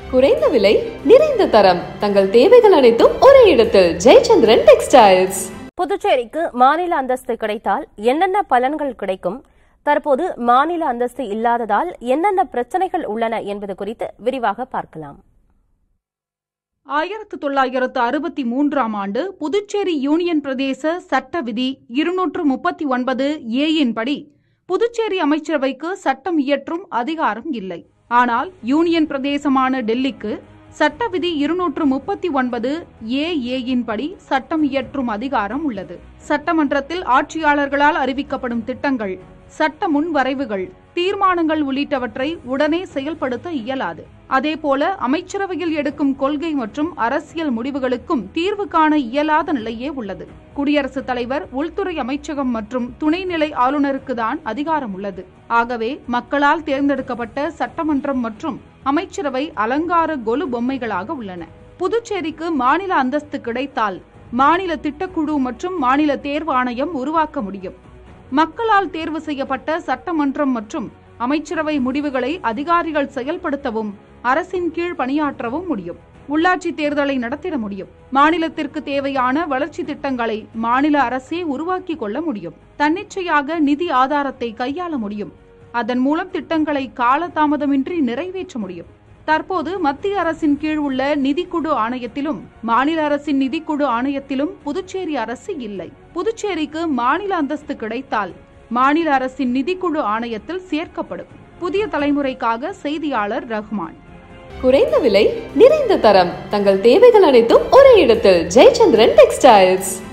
குறைந்த விலை நிறைந்த தரம் தங்கள் தேவைகள் அனைத்தும் ஒரே இடத்தில் ஜெயச்சந்திரன் டெக்ஸ்டைல்ஸ் புதுச்சேரிக்கு மாநில அந்தஸ்து கிடைத்தால் என்னென்ன பலன்கள் கிடைக்கும் தற்போது மாநில அந்தஸ்து இல்லாததால் என்னென்ன பிரச்சனைகள் உள்ளன என்பது குறித்து விரிவாக பார்க்கலாம் ஆயிரத்து தொள்ளாயிரத்து அறுபத்தி மூன்றாம் ஆண்டு புதுச்சேரி யூனியன் பிரதேச சட்ட விதி இருநூற்று முப்பத்தி ஒன்பது ஏயின் படி புதுச்சேரி அமைச்சரவைக்கு சட்டம் இயற்றும் அதிகாரம் இல்லை ஆனால் யூனியன் பிரதேசமான டெல்லிக்கு சட்ட விதி இருநூற்று முப்பத்தி ஒன்பது ஏ ஏயின் படி சட்டம் இயற்றும் அதிகாரம் உள்ளது சட்டமன்றத்தில் ஆட்சியாளர்களால் அறிவிக்கப்படும் திட்டங்கள் சட்ட முன்வரைவுகள் தீர்மானங்கள் உள்ளிட்டவற்றை உடனே செயல்படுத்த இயலாது அதேபோல அமைச்சரவையில் எடுக்கும் கொள்கை மற்றும் அரசியல் முடிவுகளுக்கும் தீர்வு காண இயலாத நிலையே உள்ளது குடியரசுத் தலைவர் உள்துறை அமைச்சகம் மற்றும் துணைநிலை ஆளுநருக்கு தான் அதிகாரம் உள்ளது ஆகவே மக்களால் தேர்ந்தெடுக்கப்பட்ட சட்டமன்றம் மற்றும் அமைச்சரவை அலங்கார கொலு பொம்மைகளாக உள்ளன புதுச்சேரிக்கு மாநில அந்தஸ்து கிடைத்தால் மாநில திட்டக்குழு மற்றும் மாநில தேர்வு ஆணையம் உருவாக்க முடியும் மக்களால் தேர்வு செய்யப்பட்ட சட்டமன்றம் மற்றும் அமைச்சரவை முடிவுகளை அதிகாரிகள் செயல்படுத்தவும் அரசின் கீழ் பணியாற்றவும் முடியும் உள்ளாட்சி தேர்தலை நடத்திட முடியும் மாநிலத்திற்கு தேவையான வளர்ச்சி திட்டங்களை மாநில அரசே உருவாக்கி கொள்ள முடியும் தன்னிச்சையாக நிதி ஆதாரத்தை கையாள முடியும் அதன் மூலம் திட்டங்களை காலதாமதமின்றி நிறைவேற்ற முடியும் தற்போது மத்திய அரசின் கீழ் உள்ள நிதிக்குழு ஆணையத்திலும் மாநில அரசின் நிதிக்குழு ஆணையத்திலும் புதுச்சேரி அரசு இல்லை புதுச்சேரிக்கு மாநில அந்தஸ்து கிடைத்தால் மாநில அரசின் நிதிக்குழு ஆணையத்தில் சேர்க்கப்படும் புதிய தலைமுறைக்காக செய்தியாளர் ரஹ்மான் குறைந்த விலை நிறைந்த தரம் தங்கள் தேவைகள் அனைத்தும் ஒரே இடத்தில் ஜெயச்சந்திரன் டெக்ஸ்டைல்ஸ்